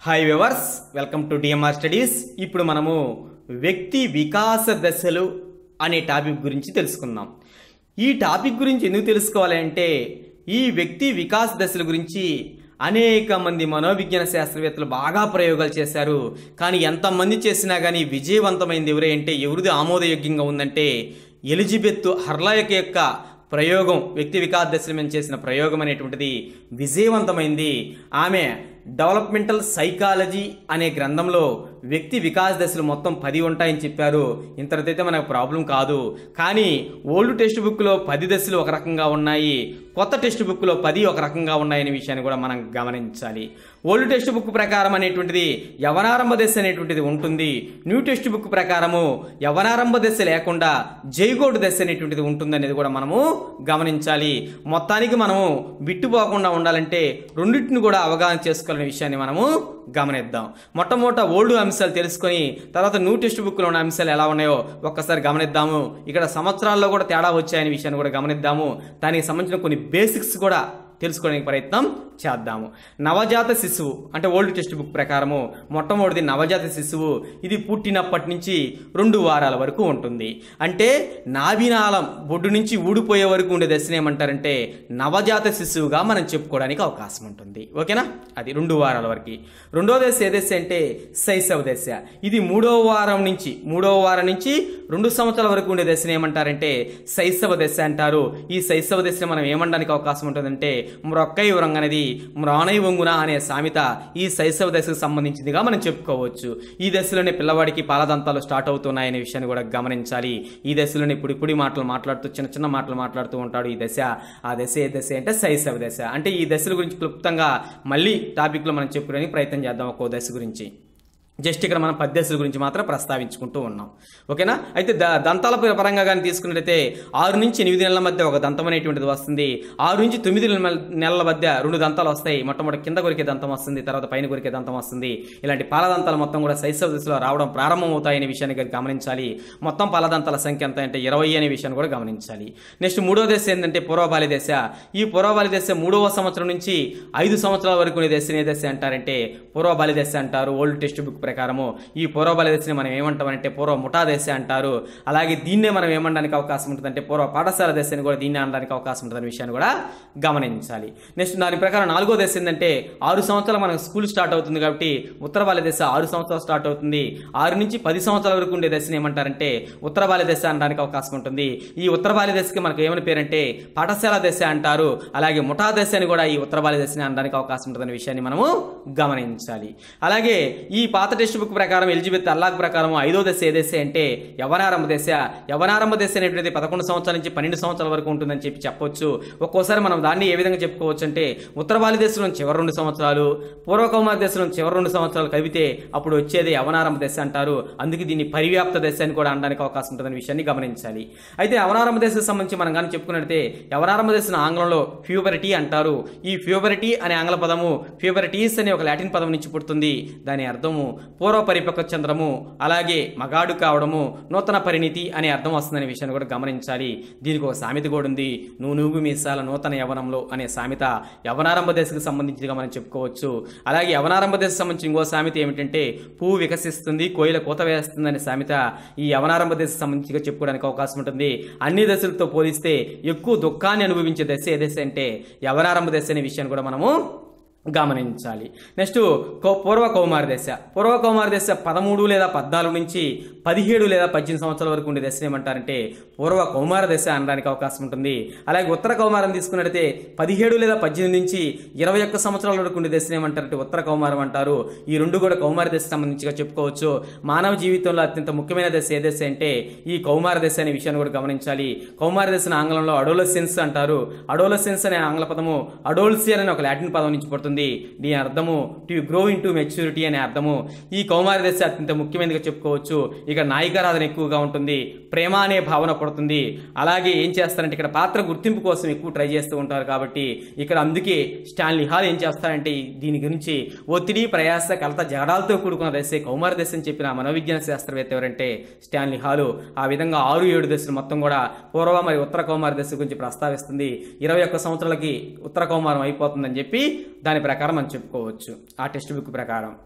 hi viewers welcome to DMR studies ఇప్పుడు మనము వ్యక్తి వికాస దశలు అనే టాపిక్ గురించి తెలుసుకుందాం ఈ టాపిక్ గురించి ఎందుకు తెలుసుకోవాలి అంటే ఈ వ్యక్తి వికాస దశల గురించి అనేక మంది మనోవిజ్ఞాన శాస్త్రవేత్తలు బాగా ప్రయోగాలు చేశారు కానీ ఎంతమంది చేసినా కానీ విజయవంతమైంది ఎవరే అంటే ఎవరిది ఆమోదయోగ్యంగా ఉందంటే ఎలిజబెత్ హర్లాయక్ యొక్క ప్రయోగం వ్యక్తి వికాస్ దశల మీద చేసిన ప్రయోగం అనేటువంటిది విజయవంతమైంది ఆమె డెవలప్మెంటల్ సైకాలజీ అనే గ్రంథంలో వ్యక్తి వికాస్ దశలు మొత్తం పది ఉంటాయని చెప్పారు ఇంతటిదైతే మనకు ప్రాబ్లం కాదు కానీ ఓల్డ్ టెక్స్ట్ బుక్లో పది దశలు ఒక రకంగా ఉన్నాయి కొత్త టెక్స్ట్ బుక్లో పది ఒక రకంగా ఉన్నాయనే విషయాన్ని కూడా మనం గమనించాలి ఓల్డ్ టెక్స్ట్ బుక్ ప్రకారం అనేటువంటిది యవనారంభ దశ అనేటువంటిది ఉంటుంది న్యూ టెక్స్ట్ బుక్ ప్రకారము యవనారంభ దశ లేకుండా జైగోడు దశ అనేటువంటిది ఉంటుంది అనేది కూడా మనము గమనించాలి మొత్తానికి మనము బిట్టుపోకుండా ఉండాలంటే రెండింటిని కూడా అవగాహన చేసుకోవాలనే విషయాన్ని మనము గమనిద్దాం మొట్టమొదట ఓల్డ్ అంశాలు తెలుసుకొని తర్వాత న్యూ టెక్స్ట్ బుక్లో ఉన్న అంశాలు ఎలా ఉన్నాయో ఒక్కసారి గమనిద్దాము ఇక్కడ సంవత్సరాల్లో కూడా తేడా వచ్చాయనే విషయాన్ని కూడా గమనిద్దాము దానికి సంబంధించిన కొన్ని బేసిక్స్ కూడా తెలుసుకోవడానికి ప్రయత్నం చేద్దాము నవజాత శిశువు అంటే ఓల్డ్ టెక్స్ట్ బుక్ ప్రకారము మొట్టమొదటిది నవజాత శిశువు ఇది పుట్టినప్పటి నుంచి రెండు వారాల వరకు ఉంటుంది అంటే నాభినాళం బొడ్డు నుంచి ఊడిపోయే వరకు ఉండే దశను ఏమంటారంటే నవజాత శిశువుగా మనం చెప్పుకోవడానికి అవకాశం ఉంటుంది ఓకేనా అది రెండు వారాల వరకు రెండో దశ ఏ దశ అంటే శైశవ దశ ఇది మూడో వారం నుంచి మూడవ వారం నుంచి రెండు సంవత్సరాల వరకు ఉండే దశను ఏమంటారంటే శైశవ దశ అంటారు ఈ శైశవ దశను మనం ఏమనడానికి అవకాశం ఉంటుందంటే మ్రొక్కై వరంగనది మ్రాణై వంగున అనే సామెత ఈ శైశవ దశకు సంబంధించిందిగా మనం చెప్పుకోవచ్చు ఈ దశలోనే పిల్లవాడికి పాలదంతాలు స్టార్ట్ అవుతున్నాయనే విషయాన్ని కూడా గమనించాలి ఈ దశలోనే ఇప్పుడు ఇప్పుడు మాటలు మాట్లాడుతూ చిన్న చిన్న మాటలు మాట్లాడుతూ ఉంటాడు ఈ దశ ఆ దశ ఏ దశ అంటే శైశవ దశ అంటే ఈ దశల గురించి క్లుప్తంగా మళ్ళీ టాపిక్లో మనం చెప్పుకోవడానికి ప్రయత్నం చేద్దాం ఒక్కో దశ గురించి జస్ట్ ఇక్కడ మనం పద్దెసుల గురించి మాత్రం ప్రస్తావించుకుంటూ ఉన్నాం ఓకేనా అయితే ద దంతాల పరంగా కానీ తీసుకున్నట్లయితే ఆరు నుంచి ఎనిమిది నెలల మధ్య ఒక దంతం అనేటువంటిది వస్తుంది ఆరు నుంచి తొమ్మిది నెలల- నెలల మధ్య రెండు దంతాలు వస్తాయి మొట్టమొదటి కింద కొరికే దంతం వస్తుంది తర్వాత పైన కొరికే దంతం వస్తుంది ఇలాంటి పాలదంతాలు మొత్తం కూడా శైశవ దశలో రావడం ప్రారంభమవుతాయనే విషయాన్ని కూడా గమనించాలి మొత్తం పాలదంతాల సంఖ్య ఎంత అంటే ఇరవై అనే విషయాన్ని కూడా గమనించాలి నెక్స్ట్ మూడో దశ ఏంటంటే పూర్వబాలి దశ ఈ పూర్వబాలి దశ మూడవ సంవత్సరం నుంచి ఐదు సంవత్సరాల వరకు ఉండే దశ ఏ దశ అంటారంటే పూర్వబాలి దశ అంటారు ఓల్డ్ టెక్స్ట్ బుక్ ప్రకారము ఈ పూర్వబాలి దశని మనం ఏమంటామంటే పూర్వ ముఠా దశ అంటారు అలాగే దీన్నే మనం ఏమనడానికి అవకాశం ఉంటుందంటే పూర్వ పాఠశాల దశని కూడా దీన్ని అనడానికి అవకాశం ఉంటుందనే విషయాన్ని కూడా గమనించాలి నెక్స్ట్ దాని ప్రకారం నాలుగో దశ ఏంటంటే ఆరు సంవత్సరాలు మనకు స్కూల్ స్టార్ట్ అవుతుంది కాబట్టి ఉత్తర బాల్య దశ ఆరు సంవత్సరాలు స్టార్ట్ అవుతుంది ఆరు నుంచి పది సంవత్సరాల వరకు ఉండే దశని ఏమంటారంటే ఉత్తర బాల్య దశ అనడానికి అవకాశం ఉంటుంది ఈ ఉత్తర బాల్య దశకి మనకు ఏమని పేరంటే పాఠశాల దశ అంటారు అలాగే ముఠా దశ అని కూడా ఈ ఉత్తర బాల్య దశని అనడానికి అవకాశం ఉంటుందనే విషయాన్ని మనము గమనించాలి అలాగే ఈ పాత టెక్స్ట్ బుక్ ప్రకారం ఎలిజబెత్ అల్లాక్ ప్రకారం ఐదో దశ ఏ దశ అంటే యవనారంభ దశ యవనారంభ దశ అనేటువంటిది పదకొండు సంవత్సరాల నుంచి పన్నెండు సంవత్సరాల వరకు ఉంటుందని చెప్పి చెప్పొచ్చు ఒక్కోసారి మనం దాన్ని ఏ విధంగా చెప్పుకోవచ్చు అంటే ఉత్తర బాల్య దశలో చివరి రెండు సంవత్సరాలు పూర్వ కౌమార దశలో చివరి రెండు సంవత్సరాలు కలిపితే అప్పుడు వచ్చేది యవనారంభ దశ అంటారు అందుకే దీన్ని పరివ్యాప్త దశ అని కూడా అనడానికి అవకాశం ఉంటుందనే విషయాన్ని గమనించాలి అయితే యవనారంభ దశకు సంబంధించి మనం కానీ చెప్పుకున్నట్లయితే యవనారంభ దశను ఆంగ్లంలో ఫ్యూబరిటీ అంటారు ఈ ఫ్యూబరిటీ అనే ఆంగ్ల పదము ఫ్యూబరిటీస్ అనే ఒక లాటిన్ పదం నుంచి పుడుతుంది దాని అర్థము పూర్వ పరిపక్వ చంద్రము అలాగే మగాడు కావడము నూతన పరిణితి అనే అర్థం వస్తుందనే విషయాన్ని కూడా గమనించాలి దీనికి ఒక సామెత కూడా ఉంది నువ్వు నువ్వు మీసాల నూతన యవనంలో అనే సామెత యవనారంభ దశకు సంబంధించిగా మనం చెప్పుకోవచ్చు అలాగే యవనారంభ దశకు సంబంధించి ఇంకో సామెత ఏమిటంటే పువ్వు వికసిస్తుంది కోయిల కోత వేస్తుంది అనే సామెత ఈ యవనారంభ దశకు సంబంధించిగా చెప్పుకోవడానికి అవకాశం ఉంటుంది అన్ని దశలతో పోలిస్తే ఎక్కువ దుఃఖాన్ని అనుభవించే దశ ఏ దశ అంటే యవనారంభ దశ అనే విషయాన్ని కూడా మనము గమనించాలి నెక్స్ట్ కౌ- పూర్వ కౌమార దశ పూర్వ కౌమార దశ పదమూడు లేదా పద్నాలుగు నుంచి పదిహేడు లేదా పద్దెనిమిది సంవత్సరాల వరకు ఉండే దశ ఏమంటారంటే పూర్వ కౌమార దశ అనడానికి అవకాశం ఉంటుంది అలాగే ఉత్తర కౌమారం తీసుకున్నట్లయితే పదిహేడు లేదా పద్దెనిమిది నుంచి ఇరవై ఒక్క సంవత్సరాల వరకు ఉండే దశ ఏమంటారంటే ఉత్తర కౌమారం అంటారు ఈ రెండు కూడా కౌమార దశ సంబంధించిగా చెప్పుకోవచ్చు మానవ జీవితంలో అత్యంత ముఖ్యమైన దశ ఏ దశ అంటే ఈ కౌమార దశ అనే విషయాన్ని కూడా గమనించాలి కౌమార దశను ఆంగ్లంలో అడోలసెన్స్ అంటారు అడోలసెన్స్ అనే ఆంగ్ల పదము అడోల్సియర్ అనే ఒక లాటిన్ పదం నుంచి పుడుతుంది దీని అర్థము to grow in to maturity అనే అర్థము ఈ కౌమార దశ అత్యంత ముఖ్యమైనదిగా చెప్పుకోవచ్చు ఇక నాయికారాధన ఎక్కువగా ఉంటుంది ప్రేమ అనే భావన పడుతుంది అలాగే ఏం చేస్తారంటే ఇక్కడ పాత్ర గుర్తింపు కోసం ఎక్కువ ట్రై చేస్తూ ఉంటారు కాబట్టి ఇక్కడ అందుకే స్టాన్లీ హాల్ ఏం చేస్తారంటే దీని గురించి ఒత్తిడి ప్రయాస కలత జగడాలతో కూడుకున్న దశ కౌమార దశ అని చెప్పిన మనోవిజ్ఞాన శాస్త్రవేత్త ఎవరంటే స్టాన్లీ హాలు ఆ విధంగా ఆరు ఏడు దశలు మొత్తం కూడా పూర్వ మరి ఉత్తర కౌమార దశ గురించి ప్రస్తావిస్తుంది ఇరవై ఒక్క సంవత్సరాలకి ఉత్తర కౌమారం అయిపోతుందని చెప్పి దాని ప్రకారం మనం చెప్పుకోవచ్చు ఆ టెక్స్ట్ బుక్ ప్రకారం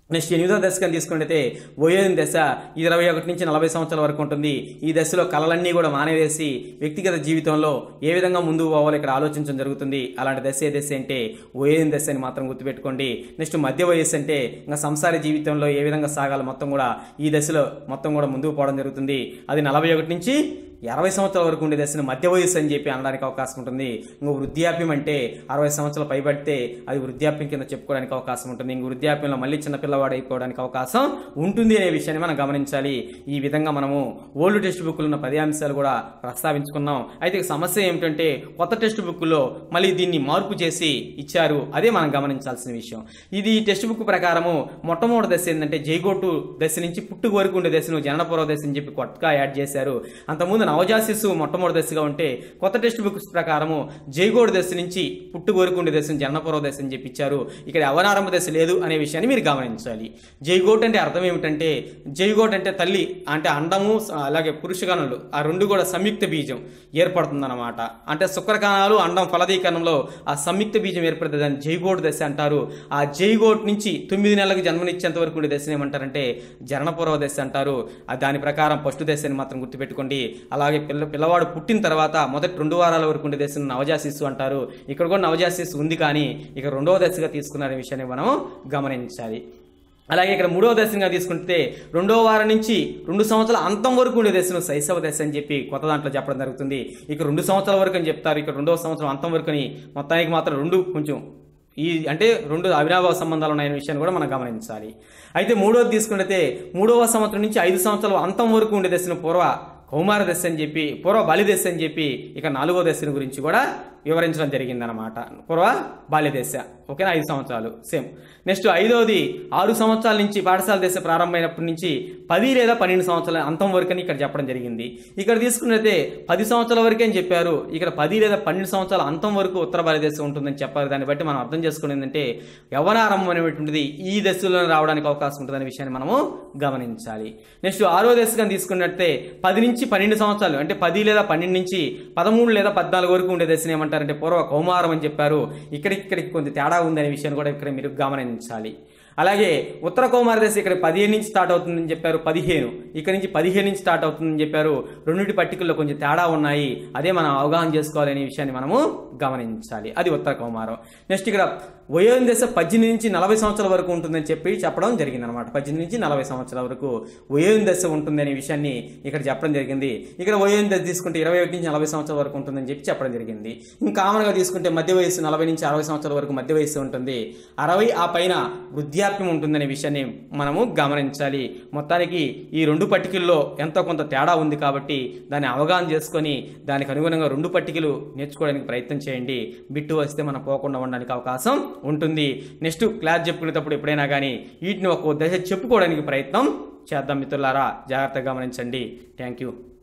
నెక్స్ట్ ఎనిమిదో దశ కానీ తీసుకుంటే వయోజన దశ ఇరవై ఒకటి నుంచి నలభై సంవత్సరాల వరకు ఉంటుంది ఈ దశలో కళలన్నీ కూడా మానేవేసి వ్యక్తిగత జీవితంలో ఏ విధంగా ముందుకు పోవాలో ఇక్కడ ఆలోచించడం జరుగుతుంది అలాంటి దశ ఏ దశ అంటే వయోజన దశ అని మాత్రం గుర్తుపెట్టుకోండి నెక్స్ట్ మధ్య వయస్సు అంటే ఇంకా సంసార జీవితంలో ఏ విధంగా సాగాలో మొత్తం కూడా ఈ దశలో మొత్తం కూడా ముందుకు పోవడం జరుగుతుంది అది నలభై ఒకటి నుంచి అరవై సంవత్సరాల వరకు ఉండే దశను మధ్య వయస్సు అని చెప్పి అనడానికి అవకాశం ఉంటుంది ఇంకో వృద్ధాప్యం అంటే అరవై సంవత్సరాలు పైబడితే అది వృద్ధాప్యం కింద చెప్పుకోవడానికి అవకాశం ఉంటుంది ఇంక వృద్ధాప్యంలో మళ్ళీ చిన్న పిల్లవాడు అయిపోవడానికి అవకాశం ఉంటుంది అనే విషయాన్ని మనం గమనించాలి ఈ విధంగా మనము ఓల్డ్ టెక్స్ట్ బుక్లో ఉన్న పది అంశాలు కూడా ప్రస్తావించుకున్నాం అయితే ఇక సమస్య ఏమిటంటే కొత్త టెక్స్ట్ బుక్లో మళ్ళీ దీన్ని మార్పు చేసి ఇచ్చారు అదే మనం గమనించాల్సిన విషయం ఇది టెక్స్ట్ బుక్ ప్రకారము మొట్టమొదటి దశ ఏంటంటే జైగోటు దశ నుంచి పుట్టుకు వరకు ఉండే దశను జననపూర్వ దశ అని చెప్పి కొత్తగా యాడ్ చేశారు అంతకుముందు నవజాత శిశువు మొట్టమొదటి దశగా ఉంటే కొత్త టెక్స్ట్ బుక్స్ ప్రకారము జైగోడు దశ నుంచి పుట్టుకు వరకు ఉండే దశను జననపూర్వ దశ అని చెప్పి ఇచ్చారు ఇక్కడ అవనారంభ దశ లేదు అనే విషయాన్ని మీరు గమనించాలి జైగోట్ అంటే అర్థం ఏమిటంటే జైగోట్ అంటే తల్లి అంటే అండము అలాగే పురుషగణులు ఆ రెండు కూడా సంయుక్త బీజం ఏర్పడుతుందన్నమాట అంటే శుక్రకణాలు అండం ఫలదీకరణంలో ఆ సంయుక్త బీజం ఏర్పడుతుంది దాన్ని జైగోట్ దశ అంటారు ఆ జైగోట్ నుంచి తొమ్మిది నెలలకు జన్మనిచ్చేంత వరకు ఉండే దశను ఏమంటారంటే జననపూర్వ దశ అంటారు ఆ దాని ప్రకారం ఫస్ట్ దశ అని మాత్రం గుర్తుపెట్టుకోండి అలాగే పిల్ల పిల్లవాడు పుట్టిన తర్వాత మొదటి రెండు వారాల వరకు ఉండే దశను నవజాత శిశువు అంటారు ఇక్కడ కూడా నవజాత శిశువు ఉంది కానీ ఇక రెండవ దశగా తీసుకున్న విషయాన్ని మనం గమనించాలి అలాగే ఇక్కడ మూడవ దశగా తీసుకుంటే రెండవ వారం నుంచి రెండు సంవత్సరాల అంతం వరకు ఉండే దశను శైశవ దశ అని చెప్పి కొత్త దాంట్లో చెప్పడం జరుగుతుంది ఇక రెండు సంవత్సరాల వరకు అని చెప్తారు ఇక్కడ రెండవ సంవత్సరం అంతం వరకు అని మొత్తానికి మాత్రం రెండు కొంచెం ఈ అంటే రెండు అవినాభావ సంబంధాలు ఉన్నాయనే విషయాన్ని కూడా మనం గమనించాలి అయితే మూడవది తీసుకుంటే మూడవ సంవత్సరం నుంచి ఐదు సంవత్సరాల అంతం వరకు ఉండే దశను పూర్వ కౌమార దశ అని చెప్పి పూర్వ బలి దశ అని చెప్పి ఇక నాలుగో దశను గురించి కూడా వివరించడం జరిగిందనమాట పూర్వ బాల్య దశ ఓకేనా ఐదు సంవత్సరాలు సేమ్ నెక్స్ట్ ఐదవది ఆరు సంవత్సరాల నుంచి పాఠశాల దశ ప్రారంభమైనప్పటి నుంచి పది లేదా పన్నెండు సంవత్సరాల అంతం వరకు అని ఇక్కడ చెప్పడం జరిగింది ఇక్కడ తీసుకున్నట్లయితే పది సంవత్సరాల వరకే అని చెప్పారు ఇక్కడ పది లేదా పన్నెండు సంవత్సరాల అంతం వరకు ఉత్తర భారత దశ ఉంటుందని చెప్పారు దాన్ని బట్టి మనం అర్థం చేసుకునేది ఏంటంటే యవనారంభం అనేటువంటిది ఈ దశలో రావడానికి అవకాశం ఉంటుందనే విషయాన్ని మనము గమనించాలి నెక్స్ట్ ఆరో దశగా తీసుకున్నట్లయితే పది నుంచి పన్నెండు సంవత్సరాలు అంటే పది లేదా పన్నెండు నుంచి పదమూడు లేదా పద్నాలుగు వరకు ఉండే దశని ఏమంటారంటే పూర్వ కౌమారం అని చెప్పారు ఇక్కడికి ఇక్కడికి కొంత తేడా ఉందనే విషయాన్ని కూడా ఇక్కడ మీరు గమనించాలి అలాగే ఉత్తర కౌమార దశ ఇక్కడ పదిహేను నుంచి స్టార్ట్ అవుతుందని చెప్పారు పదిహేను ఇక్కడ నుంచి పదిహేను నుంచి స్టార్ట్ అవుతుందని చెప్పారు రెండింటి పట్టికల్లో కొంచెం తేడా ఉన్నాయి అదే మనం అవగాహన చేసుకోవాలనే విషయాన్ని మనము గమనించాలి అది ఉత్తర కౌమారం నెక్స్ట్ ఇక్కడ వయోజన దశ పద్దెనిమిది నుంచి నలభై సంవత్సరాల వరకు ఉంటుందని చెప్పి చెప్పడం జరిగింది అనమాట పద్దెనిమిది నుంచి నలభై సంవత్సరాల వరకు వయోజన దశ ఉంటుందనే విషయాన్ని ఇక్కడ చెప్పడం జరిగింది ఇక్కడ వయోజన దశ తీసుకుంటే ఇరవై ఒకటి నుంచి నలభై సంవత్సరాల వరకు ఉంటుందని చెప్పి చెప్పడం జరిగింది ఇంకా కామన్గా తీసుకుంటే మధ్య వయస్సు నలభై నుంచి అరవై సంవత్సరాల వరకు మధ్య వయస్సు ఉంటుంది అరవై ఆ పైన వృద్ధాప్యం ఉంటుందనే విషయాన్ని మనము గమనించాలి మొత్తానికి ఈ రెండు పట్టికల్లో ఎంతో కొంత తేడా ఉంది కాబట్టి దాన్ని అవగాహన చేసుకొని దానికి అనుగుణంగా రెండు పట్టికలు నేర్చుకోవడానికి ప్రయత్నం చేయండి బిట్టు వస్తే మనం పోకుండా ఉండడానికి అవకాశం ఉంటుంది నెక్స్ట్ క్లాస్ చెప్పుకునేటప్పుడు ఎప్పుడైనా కానీ వీటిని ఒక దశ చెప్పుకోవడానికి ప్రయత్నం చేద్దాం మిత్రులారా జాగ్రత్తగా గమనించండి థ్యాంక్ యూ